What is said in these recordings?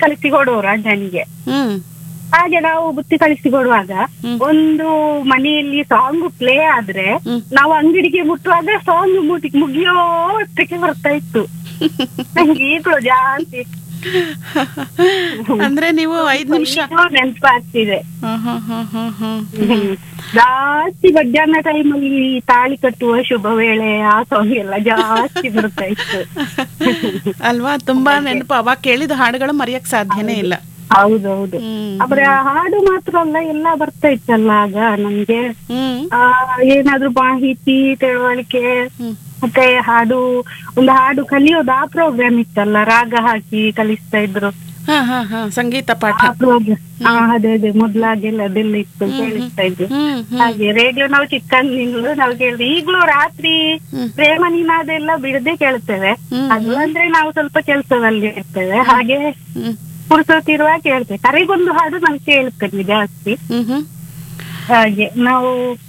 ಕಲಿಸಿ ಕೊಡೋರು ಅಣ್ಣನಿಗೆ ಹ್ಮ್ ಹಾಗೆ ನಾವು ಬುತ್ತಿ ಕಳಿಸಿ ಕೊಡುವಾಗ ಹ್ಮ್. ಒಂದು ಮನೆಯಲ್ಲಿ ಸಾಂಗ್ ಪ್ಲೇ ಆದ್ರೆ ಹ್ಮ್. ನಾವು ಅಂಗಡಿಗೆ ಮುಟ್ಟುವಾಗ ಸಾಂಗ್ ಮುಗಿ ಮುಗಿಯೋ ಹೊತ್ತಿಗೆ ಬರ್ತಾ ಇತ್ತು ನಂಗೆ ಈಗಲೂ ಜಾಸ್ತಿ ಅಂದ್ರೆ ನೀವು ಐದ್ ನಿಮಿಷ ನೆನಪಾಗ್ತಿದೆ ಹ್ಮ್ ಹ್ಮ್ ಹ್ಮ್ ಹ್ಮ್ ಹ್ಮ್ ಹ್ಮ್. ಜಾಸ್ತಿ ಮಧ್ಯಾಹ್ನ ಟೈಮಲ್ಲಿ ತಾಳಿ ಕಟ್ಟುವ ಶುಭ ವೇಳೆ ಆ ಸಾಂಗ್ ಎಲ್ಲ ಜಾಸ್ತಿ ಬರ್ತಾ ಇತ್ತು ಅಲ್ವಾ ತುಂಬಾ ನೆನಪು ಅವಾಗ ಕೇಳಿದ ಹಾಡುಗಳು ಮರೆಯಕ್ ಸಾಧ್ಯನೇ ಇಲ್ಲ ಹೌದೌದು ಹ್ಮ್ ಆದ್ರೆ ಹಾಡು ಮಾತ್ರ ಅಲ್ಲ ಎಲ್ಲ ಬರ್ತಾ ಇತ್ತಲ್ಲ ಆಗ ನಮ್ಗೆ ಹ್ಮ್ ಆ ಏನಾದ್ರೂ ಮಾಹಿತಿ ತಿಳುವಳಿಕೆ ಹ್ಮ್ ಮತ್ತೆ ಹಾಡು ಒಂದು ಹಾಡು ಕಲಿಯೋದು ಆ ಪ್ರೋಗ್ರಾಮ್ ಇತ್ತಲ್ಲ ರಾಗ ಹಾಕಿ ಕಲಿಸ್ತಾ ಇದ್ರು ಹಾ ಹಾ ಹಾ ಸಂಗೀತ ಪಾಠ ಆ ಪ್ರೋಗ್ರಾಮ್ ಅದೇ ಅದೇ ಮೊದ್ಲಾಗೆಲ್ಲ ಅದೆಲ್ಲ ಇತ್ತು ಕೇಳಿಸ್ತಾ ಇದ್ರು ಹ್ಮ್ ಹ್ಮ್ ಹಾಗೆ ರೇಡಿಯೋ ನಾವು ಚಿಕ್ಕಂದಿನಿಂದಲೂ ನಾವು ಕೇಳಿದ್ವಿ ಈಗ್ಲೂ ರಾತ್ರಿ ಹ್ಮ್. ಪ್ರೇಮ ನಿನಾದೆಲ್ಲ ಬಿಡದೆ ಕೇಳ್ತೇವೆ ಹ್ಮ್. ಅದು ಅಂದ್ರೆ ನಾವು ಸ್ವಲ್ಪ ಕೆಲಸದಲ್ಲಿ ಇರ್ತೇವೆ ಹಾಗೆ ಹ್ಮ್ ಪುರುಸೋತಿರುವಾಗ ಕೇಳ್ತೇವೆ ಕರೆಗೊಂದು ಹಾಡು ನಾವು ಕೇಳ್ತೇವೆ ಜಾಸ್ತಿ ಹ್ಮ್ ಹ್ಮ್ ಹಾಗೆ ನಾವು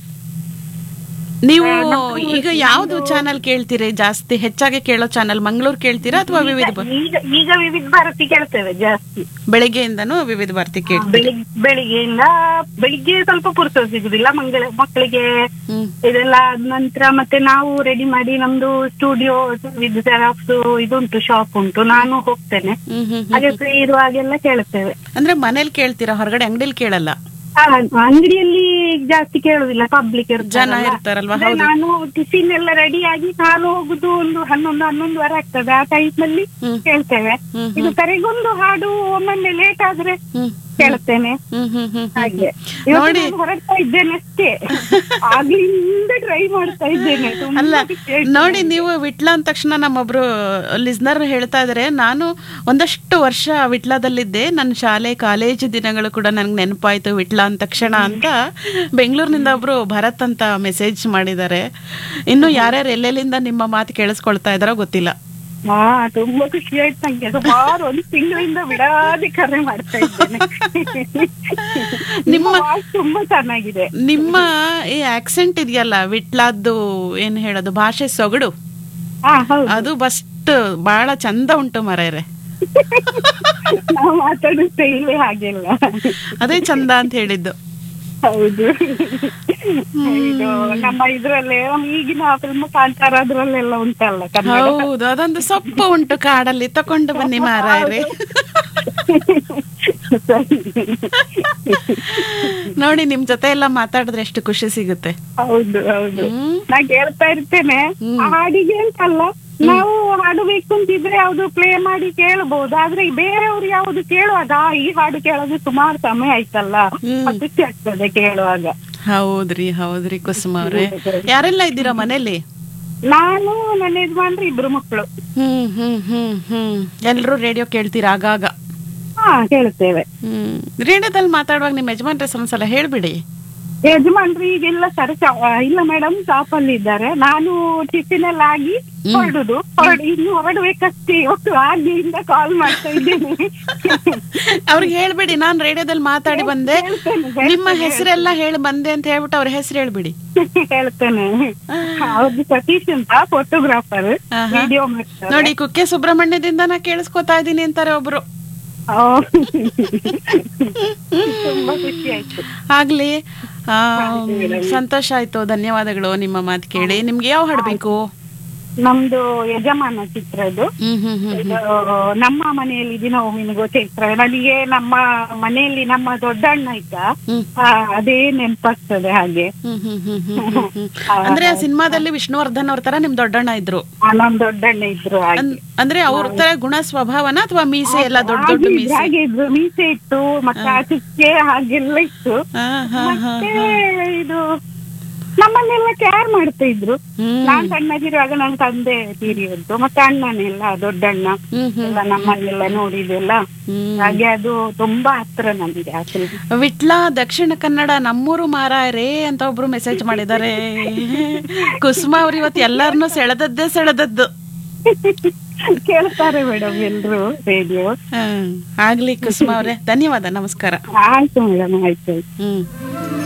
ನೀವು ಈಗ ಯಾವ್ದು ಚಾನಲ್ ಕೇಳ್ತೀರಿ ಜಾಸ್ತಿ ಹೆಚ್ಚಾಗಿ ಕೇಳೋ ಚಾನಲ್ ಮಂಗಳೂರು ಕೇಳ್ತೀರಾ ಅಥವಾ ವಿವಿಧ ಭಾ- ಈಗ ಈಗ ವಿವಿಧ ಭಾರತಿ ಕೇಳ್ತೇವೆ ಜಾಸ್ತಿ ಬೆಳಿಗ್ಗೆಯಿಂದನೂ ವಿವಿಧ ಭಾರತಿ ಕೇಳ್ತೀರಿ ಬೆಳಿಗ್ಗೆ ಬೆಳಿಗ್ಗೆಯಿಂದ ಬೆಳಿಗ್ಗೆ ಸ್ವಲ್ಪ ಪುರುಸೋ ಸಿಗುದಿಲ್ಲ ಮಂಗಳ ಮಕ್ಕಳಿಗೆ ಹ್ಮ್ ಇದೆಲ್ಲ ಆದ ನಂತರ ಮತ್ತೆ ನಾವು ರೆಡಿ ಮಾಡಿ ನಮ್ದು ಸ್ಟುಡಿಯೋ ಇದು ಜೆರಾಕ್ಸ್ ಇದುಂಟು ಶಾಪ್ ಉಂಟು ನಾನು ಹೋಗ್ತೇನೆ ಹ್ಮ್ ಹ್ಮ್ ಹ್ಮ್. ಹಾಗೆ ಫ್ರೀ ಇರುವಾಗೆಲ್ಲ ಕೇಳ್ತೇವೆ ಅಂದ್ರೆ ಮನೇಲಿ ಕೇಳ್ತೀರಾ ಹೊರಗಡೆ ಅಂಗಡಿಲಿ ಕೇಳಲ್ಲ ಆ, ಅಂಗಡಿಯಲ್ಲಿ ಜಾಸ್ತಿ ಕೇಳುದಿಲ್ಲ ಪಬ್ಲಿಕ್ ಜನ ಇರ್ತಾರಲ್ವಾ, ಹೌದು. ನಾನು ಟಿಫಿನ್ ಎಲ್ಲ ರೆಡಿ ಆಗಿ ನಾನು ಹೋಗುದು ಒಂದು ಹನ್ನೊಂದು ಹನ್ನೊಂದುವರೆ ಆಗ್ತದೆ ಆ ಟೈಮ್ ಅಲ್ಲಿ ಹ್ಮ್. ಕೇಳ್ತೇವೆ ಹ್ಮ್ ಇದು ಕರೆಗೊಂದು ಹಾಡು ಒಮ್ಮೊಮ್ಮೆ ಲೇಟ್ ಆದ್ರೆ ಹ್ಮ್ ಕೇಳುತ್ತೇನೆ ಹ್ಮ್ ಹ್ಮ್ ಹ್ಮ್ ಹಾಗೆ ನೋಡಿ. ಇವತ್ತು ನಾನು ಹೊರಡ್ತಾ ಇದ್ದೇನೆ ಅಷ್ಟೇ ಆಗ್ಲಿಂದ ಟ್ರೈ ಮಾಡ್ತಾ ಇದ್ದೇನೆ ತುಂಬಾ ಅಲ್ಲ ಖುಷಿ ಆಯ್ತು. ನೋಡಿ ನೀವು ವಿಟ್ಲ ಅಂದ ತಕ್ಷಣ ನಮ್ಮೊಬ್ರು ಲಿಸ್ನರ್ ಹೇಳ್ತಾ ಇದಾರೆ ನಾನು ಒಂದಷ್ಟು ವರ್ಷ ವಿಟ್ಲದಲ್ಲಿದ್ದೆ ನನ್ನ ಶಾಲೆ ಕಾಲೇಜು ದಿನಗಳು ಕೂಡ ನನ್ಗೆ ನೆನಪಾಯ್ತು ವಿಟ್ಲ ಅಂದ ತಕ್ಷಣ ಅಂತ ಬೆಂಗಳೂರಿನಿಂದ ಒಬ್ರು ಭರತ್ ಅಂತ ಮೆಸೇಜ್ ಮಾಡಿದ್ದಾರೆ ಇನ್ನು ಯಾರ್ಯಾರು ಎಲ್ಲೆಲ್ಲಿಂದ ನಿಮ್ಮ ಮಾತು ಕೇಳಿಸ್ಕೊಳ್ತಾ ಇದಾರೋ ಗೊತ್ತಿಲ್ಲ ಹಾ ತುಂಬಾ ಖುಷಿ ಆಯ್ತು ನಂಗೆ ಸುಮಾರು ಒಂದು ತಿಂಗಳಿಂದ ಬಿಡಾದೆ ಕರೆ ಮಾಡ್ತಾ ಇದ್ದೇನೆ ನಿಮ್ಮ ವಾಯ್ಸ್ ತುಂಬಾ ಚೆನ್ನಾಗಿದೆ ನಿಮ್ಮ ಈ ಆಕ್ಸೆಂಟ್ ಇದೆಯಲ್ಲ ವಿಟ್ಲಾದ್ದು ಏನ್ ಹೇಳೋದು ಭಾಷೆ ಸೊಗಡು ಹಾ ಹೌದು ಅದು ಬಸ್ಟ್ ಬಹಳ ಚಂದ ಉಂಟು ಮರೆಯರೆ ನಾವು ಮಾತಾಡೋ ಸ್ಟೈಲೇ ಹಾಗೆಲ್ಲ ಅದೇ ಚಂದ ಅಂತ ಹೇಳಿದ್ದು ಹೌದು ಇದು ನಮ್ಮ ಇದ್ರಲ್ಲೇ ಈಗಿನ ಫಿಲ್ಮ್ ಕಾಂತಾರ ಅದ್ರಲ್ಲೆಲ್ಲ ಉಂಟಲ್ಲ ಕನ್ನಡ ಹೌದು ಅದೊಂದು ಸೊಪ್ಪು ಉಂಟು ಕಾಡಲ್ಲಿ ತಕೊಂಡು ಬನ್ನಿ ಮಾರಾಯರೆ ಸರಿ. ನೋಡಿ ನಿಮ್ ಜೊತೆ ಎಲ್ಲ ಮಾತಾಡಿದ್ರೆ ಎಷ್ಟು ಖುಷಿ ಸಿಗುತ್ತೆ ಹೌದು ಹೌದು ಹ್ಮ್ ನಾ ಕೇಳ್ತಾ ಇರ್ತೇನೆ ಆ ಹಾಡಿಗೆ ಅಂತಲ್ಲ ನಾವು ಹಾಡು ಬೇಕು ಅಂತಿದ್ರೆ ಯಾವ್ದು ಪ್ಲೇ ಮಾಡಿ ಕೇಳಬಹುದು ಆದ್ರೆ ಈ ಬೇರೆಯವ್ರು ಯಾವ್ದು ಕೇಳುವಾಗ ಆ, ಈ ಹಾಡು ಕೇಳೋದು ಸುಮಾರು ಸಮಯ ಆಯ್ತಲ್ಲ ಹ್ಮ್. ಖುಷಿ ಆಗ್ತದೆ ಕೇಳುವಾಗ ಹೌದ್ರಿ ಹೌದ್ರಿ ಕುಸುಮ ಅವ್ರೆ ಯಾರೆಲ್ಲ ಇದ್ದೀರಾ ಮನೇಲಿ ನಾನು ನನ್ನ ಯಜಮಾನ್ರು ಇಬ್ರು ಮಕ್ಕಳು ಹ್ಮ್ ಹ್ಮ್ ಹ್ಮ್ ಹ್ಮ್ ಎಲ್ರು ರೇಡಿಯೋ ಕೇಳ್ತೀರಾ ಆಗಾಗ ಹಾ ಕೇಳ್ತೇವೆ ಹ್ಮ್ ರೇಡಿಯೋದಲ್ಲಿ ಮಾತಾಡುವಾಗ ನಿಮ್ಮ ಯಜಮಾನ್ರ ಒಂದ್ಸಲ ಹೇಳ್ಬಿಡಿ ಯಜಮಾನ್ರು ಈಗೆಲ್ಲ ಸರಿ ಇಲ್ಲ ಮೇಡಮ್ ಶಾಪ್ ಅಲ್ಲಿ ಇದ್ದಾರೆ ನಾನು ಟಿಫಿನ್ ಎಲ್ಲ ಆಗಿ ಹೊರಡುದು ಹೊರಡು ಇನ್ನು ಹೊರಡ್ಬೇಕಷ್ಟೇ ಇವತ್ತು ಆಗ್ಲಿಂದ ಕಾಲ್ ಮಾಡ್ತಾ ಇದ್ದೇನೆ ಅವ್ರಿಗೆ ಹೇಳ್ಬಿಡಿ ನಾನ್ ರೇಡಿಯೋದಲ್ಲಿ ಮಾತಾಡಿ ಬಂದೆ ನಿಮ್ಮ ಹೆಸರೆಲ್ಲ ಹೇಳಿ ಬಂದೆ ಅಂತ ಹೇಳ್ಬಿಟ್ಟು ಅವ್ರ ಹೆಸರು ಹೇಳ್ಬಿಡಿ ಹೇಳ್ತೇನೆ ಅವ್ರದ್ದು ಸತೀಶ್ ಅಂತ ಫೋಟೋಗ್ರಾಫರ್ ಆಹಾ. ವಿಡಿಯೋ ಮಾಡ್ತಾರೆ ನೋಡಿ ಕುಕ್ಕೆ ಸುಬ್ರಹ್ಮಣ್ಯದಿಂದ ನಾ ಕೇಳಿಸ್ಕೊತಾ ಇದ್ದೀನಿ ಅಂತಾರೆ ಒಬ್ರು ಓ. ತುಂಬಾ ಖುಷಿ ಆಯ್ತು ಆಗ್ಲಿ ಆ, ಸಂತೋಷ ಆಯ್ತು ಧನ್ಯವಾದಗಳು ನಿಮ್ಮ ಮಾತು ಕೇಳಿ ನಿಮ್ಗೆ ಯಾವ ಹಾಡು ಬೇಕು ನಮ್ದು ಯಜಮಾನ ಚಿತ್ರದ್ದು ಹ್ಮ್ ಹ್ಮ್ ಹ್ಮ್ ಇದು ನಮ್ಮ ಮನೆಯಲ್ಲಿ ದಿನವೊಮ್ಮೆ ಗೋಚರಿತ್ರ ನನಗೆ ನಮ್ಮ ಮನೆಯಲ್ಲಿ ನಮ್ಮ ದೊಡ್ಡಣ್ಣ ಇದ್ದ ಹ್ಮ್. ಆ, ಅದೇ ನೆನಪಾಗ್ತದೆ ಹಾಗೆ ಹ್ಮ್ ಹ್ಮ್ ಹ್ಮ್ ಹ್ಮ್ ಹ್ಮ್ ಹ್ಮ್. ಅಂದ್ರೆ ಆ ಸಿನಿಮಾದಲ್ಲಿ ವಿಷ್ಣುವರ್ಧನ್ ಅವ್ರ ತರ ನಿಮ್ ದೊಡ್ಡಣ್ಣ ಇದ್ರು ಆ, ನಮ್ ದೊಡ್ಡಣ್ಣ ಇದ್ರು ಹಾಗೆ ಅನ್- ಅಂದ್ರೆ ಅವ್ರ ತರ ಗುಣ ಸ್ವಭಾವನ ಅಥವಾ ಮೀಸೆ ಎಲ್ಲ ದೊಡ್ಡ ದೊಡ್ಡ ಹಾಗೆ- ಮೀಸೆ ಹಾಗೆ ಇದ್ರು ಮೀಸೆ ಇತ್ತು ಮತ್ತೆ ಆ ಚುಕ್ಕೆ ಹಾಗೆಲ್ಲ ಇತ್ತು ಹಾ ಹಾ ಹಾ ಮತ್ತೆ ಇದು ನಮ್ಮನ್ನೆಲ್ಲ ಕೇರ್ ಮಾಡ್ತಾ ಇದ್ರು ಹ್ಮ್ ನಾನ್ ಸಣ್ಣದಿರುವಾಗ ನನ್ನ ತಂದೆ ತೀರಿಯದ್ದು ಮತ್ತೆ ಅಣ್ಣನೆಲ್ಲ ದೊಡ್ಡಣ್ಣ ಹ್ಮ್ ಹ್ಮ್ ಎಲ್ಲ ನಮ್ಮನ್ನೆಲ್ಲ ನೋಡಿದೆಲ್ಲ ಹ್ಮ್ ಹಾಗೆ ಅದು ತುಂಬಾ ಹತ್ರ ನಮಗೆ ಆ film. ವಿಟ್ಲ ದಕ್ಷಿಣ ಕನ್ನಡ ನಮ್ಮೂರು ಮಾರಾಯರೇ ಅಂತ ಒಬ್ರು ಮೆಸೇಜ್ ಮಾಡಿದ್ದಾರೆ ಕುಸುಮ ಅವ್ರು ಇವತ್ತು ಎಲ್ಲಾರನ್ನೂ ಸೆಳೆದದ್ದೇ ಸೆಳೆದದ್ದು ಕೇಳ್ತಾರೆ ಮೇಡಮ್ ಎಲ್ರು ರೇಡಿಯೋ ಹ್ಮ್ ಆಗ್ಲಿ ಕುಸುಮ ಅವ್ರೆ ಧನ್ಯವಾದ ನಮಸ್ಕಾರ ಆಯ್ತು ಮೇಡಮ್ ಆಯ್ತು ಹ್ಮ್